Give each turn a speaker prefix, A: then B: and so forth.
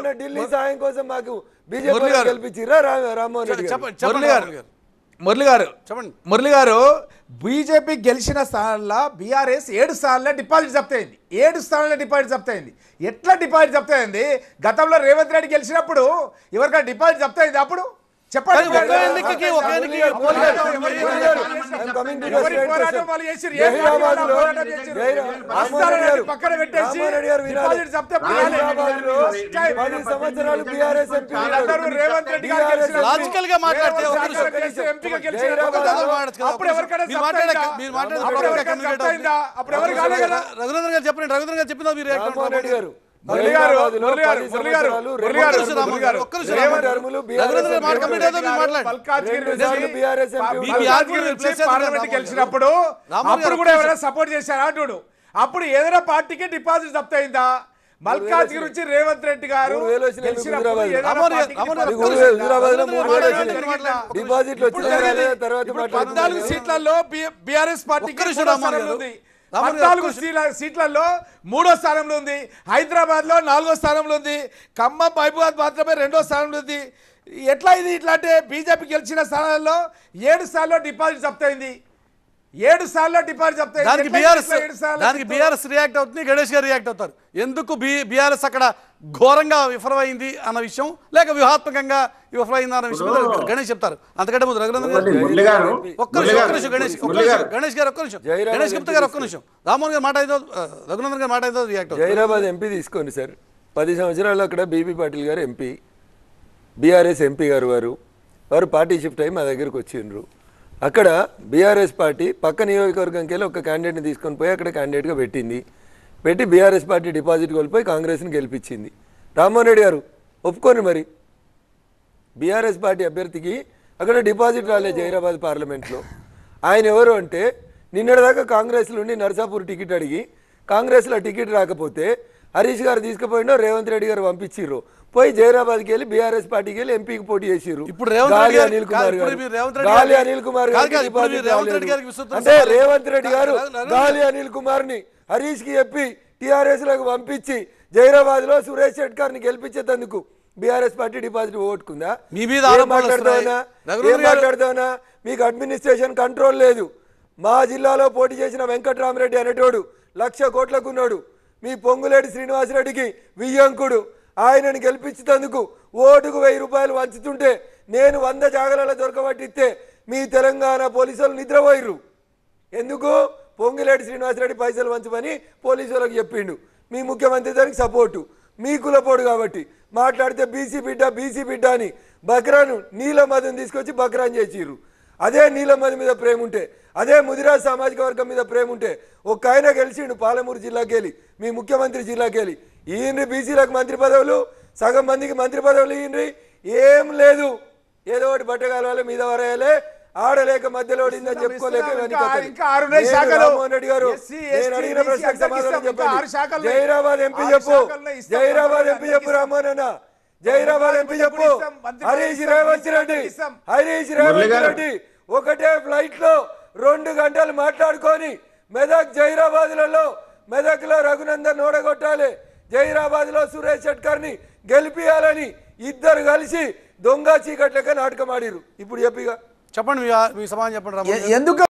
A: ఏమన్నా ఢిల్లీ సాయం కోసం మాకు
B: మురళి
A: బీజేపీ
B: గారు.
A: గెలిపించిరా రా- రామ్మోహన్ రెడ్డి గారు
B: చెప్పండి
C: మురళి
B: చెప్పండి
C: గారు
B: రాములు గారు.
C: మురళి గారు
B: చెప్పండి
C: మురళి గారు బీజేపీ గెలిచిన స్థానాల్లో బీఆర్ఎస్ ఏడు స్థానాల్లో డిపాజిట్ జప్తయింది ఏడు స్థానాల్లో డిపాజిట్ జప్తయింది ఎట్లా డిపాజిట్ జప్తయింది గతంలో రేవంత్ రెడ్డి గెలిచినప్పుడు ఎవరికైనా డిపాజిట్ జప్తయింది అప్పుడు చెప్పండి
B: కానీ ఒక్క ఎన్నికకి ఒక ఎన్నికకి
A: మురళి గారు,
B: ఎవరి-
A: మురళి గారు, I'm coming to the
C: ఎవరి
A: straight
C: పోరాటం
A: question.
C: వాళ్ళు చేసిర్రు? ఏ పార్టీ
A: జహీరాబాద్
C: వాళ్ళు
A: లో-
C: పోరాటం చేసిర్రు?
A: జహీరా- రామ్మోహన్ రెడ్డి
C: అస్సారెడ్డి
A: గారు,
C: పక్కన పెట్టేసి
A: రామ్మోహన్ రెడ్డి గారు వినాలి.
C: డిపాజిట్ జప్తే పిల్లలే.
A: హైదరాబాద్ లో పది సంవత్సరాలు బీఆర్ఎస్ ఎంపీ
C: వాళ్ళందరూ రేవంత్ రెడ్డి గారు గెలిచిన
B: లాజికల్ గా మాట్లాడితే
C: రేవంత్
B: ఒక్క
C: రెడ్డి గారు
B: నిమిషం.
C: గెలిచి ఎంపీగా గెలిచిన
A: జహీరాబాద్
C: ఒక్క
A: లో
C: మాట్లాడచ్చు కదా. అప్పుడు ఎవరికైనా
B: మీరు మాట్లాడే
C: జప్తయిందా?
B: మీరు మాట్లాడే
C: అప్పుడు
B: ప్రకారం
C: ఎవరికైనా
B: కమ్యూనికేట్
C: జప్తయిందా? అప్పుడు ఎవరికి కాలేదు కదా
B: రఘునందన్ గారు చెప్పండి రఘునందన్ గారు చెప్పిన మీరు react
A: రామ్మోహన్ రెడ్డి గారు
C: మురళి గారు,
A: జహీరాబాద్ లో
C: మురళి గారు,
A: పది
C: మురళి గారు,
A: సంవత్సరాలు
C: మురళి గారు,
A: రేవంత్
B: ఒక్క నిమిషం
A: రెడ్డి
B: రామ్మోహన్ ఒక్క నిమిషం
A: రేవంత్
B: రామ్మోహన్
A: టర్ములు
B: రఘునందన్ గారు మాట
A: BRS
B: కంప్లీట్ అయితే మీరు మాట్లాడండి
C: మల్కాజ్గిరి
A: రెండు
C: నుంచి
A: సార్లు BRS ఎంపీ
C: మీ
A: ఉన్నారు.
C: ఆర్గ్యూ
B: మీరు
C: నుంచి
B: ప్లేస్ చేద్దాం
C: పార్లమెంట్
B: రామ్మోహన్
C: గెలిచినప్పుడు
B: రామ్మోహన్
C: అప్పుడు
B: గారు
C: కూడా
B: ఒక్క
C: ఎవరైనా సపోర్ట్ చేశారా అంటుడు అప్పుడు ఏదైనా పార్టీకి డిపాజిట్ జప్తయిందా మల్కాజ్గిరి నుంచి రేవంత్ రెడ్డి గారు
A: మూడు వేలు వచ్చినాయి మీకు
C: గెలిచినప్పుడు
A: హుజురాబాద్.
C: ఏదైనా
B: రామ్మోహన్ గారు,
C: పార్టీకి
B: రామ్మోహన్ గారు,
C: డిపాజిట్
A: మీకు
C: జప్తయిందా?
A: హుజురాబాద్ లో మూడు వేలు
C: మాట్లాడండి,
A: వచ్చినాయి.
C: జరిగిందా?
A: డిపాజిట్లు
C: ఇప్పుడు
A: వచ్చినాయి
C: జరిగింది.
A: లేదా తర్వాత
C: ఇప్పుడు
A: మాట్లాడుకుందాం.
C: పద్నాలుగు సీట్లలో బీఆర్ఎస్ పార్టీకి
B: ఒక్క నిమిషం
C: మూడో
B: రామ్మోహన్
C: స్థానంలో
B: గారు.
C: ఉంది
B: రామ్మోహన్ గారు,
C: పద్నాలుగు
B: ఒక్క
C: సీట్ల సీట్లలో మూడో స్థానంలో ఉంది హైదరాబాద్ లో నాలుగో స్థానంలో ఉంది ఖమ్మం మహబూబాద్ మాత్రమే రెండో స్థానంలో ఉంది ఎట్లా ఇది ఇట్లా అంటే బీజేపీ గెలిచిన స్థానాల్లో ఏడు సార్లు డిపాజిట్ జప్తయింది ఏడు సార్లు డిపాజిట్ జప్తయింది
B: దానికి
C: ఎట్లా
B: బీఆర్ఎస్
C: ఇట్లా ఏడు సార్లు
B: దానికి
C: చెప్తావు?
B: బీఆర్ఎస్ రియాక్ట్ అవుతుంది గణేష్ గారు రియాక్ట్ అవుతారు ఎందుకు బీ బీఆర్ఎస్ అక్కడ ఘోరంగా విఫలమైంది అన్న విషయం లేక వ్యూహాత్మకంగా విఫలమైంది అన్న విషయం మీద గణేష్ చెప్తారు అంతకంటే ముందు రఘునందన్ గారు
D: మురళి గారు
B: ఒక్క
D: మురళి
B: నిమిషం ఒక్క
D: గారు
B: నిమిషం గణేష్ ఒక్క
D: మురళి
B: నిమిషం
D: గారు
B: గణేష్ గారు ఒక్క నిమిషం
A: జయరామ్
B: గణేష్
A: గారు
B: గుప్తా గారు ఒక్క నిమిషం రామ్మోహన్ గారు మాట ఏదో ఆ, రఘునందన్ గారు మాట ఏదో రియాక్ట్ అవుతారు
A: జైరాబాద్ ఎంపీ తీసుకోండి సార్ పది సంవత్సరాలు అక్కడ బీబీ పాటిల్ గారు ఎంపీ బీఆర్ఎస్ ఎంపీ గారు వారు వారు పార్టీ షిఫ్ట్ అయ్యి మా దగ్గరకు వచ్చిండ్రు అక్కడ బీఆర్ఎస్ పార్టీ పక్క నియోజకవర్గంకి వెళ్ళి ఒక క్యాండిడేట్ని తీసుకొని పోయి అక్కడ క్యాండిడేట్గా పెట్టింది పెట్టి బీఆర్ఎస్ పార్టీ డిపాజిట్ కోల్పోయి కాంగ్రెస్ని గెలిపించింది రామ్మోహన్ రెడ్డి గారు ఒప్పుకోండి మరి బీఆర్ఎస్ పార్టీ అభ్యర్థికి అక్కడ డిపాజిట్ రాలే జైరాబాద్ పార్లమెంట్లో ఆయన ఎవరు అంటే నిన్నటిదాకా కాంగ్రెస్లో ఉండి నర్సాపూర్ టికెట్ అడిగి కాంగ్రెస్లో టికెట్ రాకపోతే హరీష్ గారు తీసుకుపోయినా రేవంత్ రెడ్డి గారు పంపించిర్రు పోయి జైరాబాద్కి వెళ్ళి బీఆర్ఎస్ పార్టీకి వెళ్ళి ఎంపీకి పోటీ చేసిర్రు
B: ఇప్పుడు రేవంత్
A: గాలి
B: రెడ్డి గారు-
A: అనిల్ కుమార్
B: ఇప్పుడు
A: గారు
B: మీరు రేవంత్ రెడ్డి
A: గాలి
B: గారికి-
A: అనిల్ కుమార్
B: కాదు,
A: గారికి
B: కాదు, ఇప్పుడు
A: డిపాజిట్
B: మీరు రేవంత్ రెడ్డి
A: రాలేదు.
B: గారికి విస్తృత
A: అంటే
B: సలహాలు-
A: రేవంత్ రెడ్డి గారు
B: రఘు- రఘు-
A: గాలి అనిల్ కుమార్ ని హరీష్ కి చెప్పి టిఆర్ఎస్ లకు పంపించి జైరాబాద్ లో సురేష్ షెట్కర్ ని గెలిపించేందుకు బీఆర్ఎస్ పార్టీ డిపాజిట్ ఓటుకుందా
B: మీ మీద
A: ఏం
B: ఆరోపణలు
A: మాట్లాడతావునా?
B: వస్తున్నాయి. రఘునందన్
A: ఏం
B: గారు-
A: మాట్లాడతావునా మీకు అడ్మినిస్ట్రేషన్ కంట్రోల్ లేదు మా జిల్లాలో పోటీ చేసిన వెంకట్రామరెడ్డి అనేటోడు లక్ష కోట్లకు ఉన్నాడు మీ పొంగులేటి శ్రీనివాసరెడ్డికి వియ్యంకుడు ఆయనను గెలిపించేందుకు ఓటుకు వెయ్యి రూపాయలు వంచుతుంటే నేను వంద జాగలలో దొరకబట్టిస్తే మీ తెలంగాణ పోలీసులు నిద్రపోయిర్రు ఎందుకు పొంగిలేటి శ్రీనివాసరెడ్డి పైసలు వంచమని పోలీసు వాళ్ళకి చెప్పిండు మీ ముఖ్యమంత్రి దానికి సపోర్టు మీ కులపోడు కాబట్టి మాట్లాడితే బీసీ బిడ్డ బీసీ బిడ్డ అని బక్రాను నీలమధుని తీసుకొచ్చి బక్రాన్ చేసిర్రు అదే నీలమధు మీద ప్రేమ ఉంటే అదే ముదిరాజ్ సామాజిక వర్గం మీద ప్రేమ ఉంటే ఒక్క ఆయన గెలిచిండు పాలమూరు జిల్లాకి వెళ్ళి మీ ముఖ్యమంత్రి జిల్లాకి వెళ్ళి ఈయన బీసీలకు మంత్రి పదవులు సగం మందికి మంత్రి పదవులు ఈయనరి ఏం లేదు ఏదో ఒకటి బట్టగాల మీద వరేయాలే ఆడలేక మధ్యలో ఓడిందని చెప్పుకోలేక
C: ఇంకా-
A: వెనుకతలు.
C: ఇంకా ఆరు ఉన్నాయి
A: నేను
C: శాఖలు.
A: రామ్మోహన్ రెడ్డి గారు
C: ఎస్సీ,
A: నేను
C: ఎస్టీ,
A: అడిగిన
C: బీసీ
A: ప్రశ్నకు
C: అందరికీ
A: సమాధానం
C: ఇస్తాం. ఇంకా ఆరు శాఖలు
A: చెప్పండి
C: ఉన్నాయి.
A: జైరాబాద్ ఎంపీ
C: ఆరు
A: చెప్పు
C: శాఖల్లో ఇస్తాం.
A: జైరాబాద్ ఎంపీ
C: అందరికీ
A: చెప్పు
C: ఇస్తాం.
A: రామ్మోహన్ అన్న జైరాబాద్ ఎంపీ చెప్పు
C: ఇస్తాం. మంత్రి
A: హరీష్
C: ఇస్తాం.
A: రేవంత్ రెడ్డి
C: అందరికీ ఇస్తాం.
A: హరీష్
D: మురళి
A: రేవంత్
D: గారు.
A: రెడ్డి ఒకటే ఫ్లైట్ లో రెండు గంటలు మాట్లాడుకొని మెదక్ జైరాబాద్లలో మెదక్ లో రఘునందన్ ఓడగొట్టాలి జైరాబాద్ లో సురేష్ షెట్కర్ ని గెలిపియాలని ఇద్దరు కలిసి దొంగ చీకట్లకే నాటకం ఆడిరు ఇప్పుడు చెప్పిగా
B: చెప్పండి మీ మీ సమాధానం చెప్పండి రామ్మోహన్ గారు.
C: ఎందుకు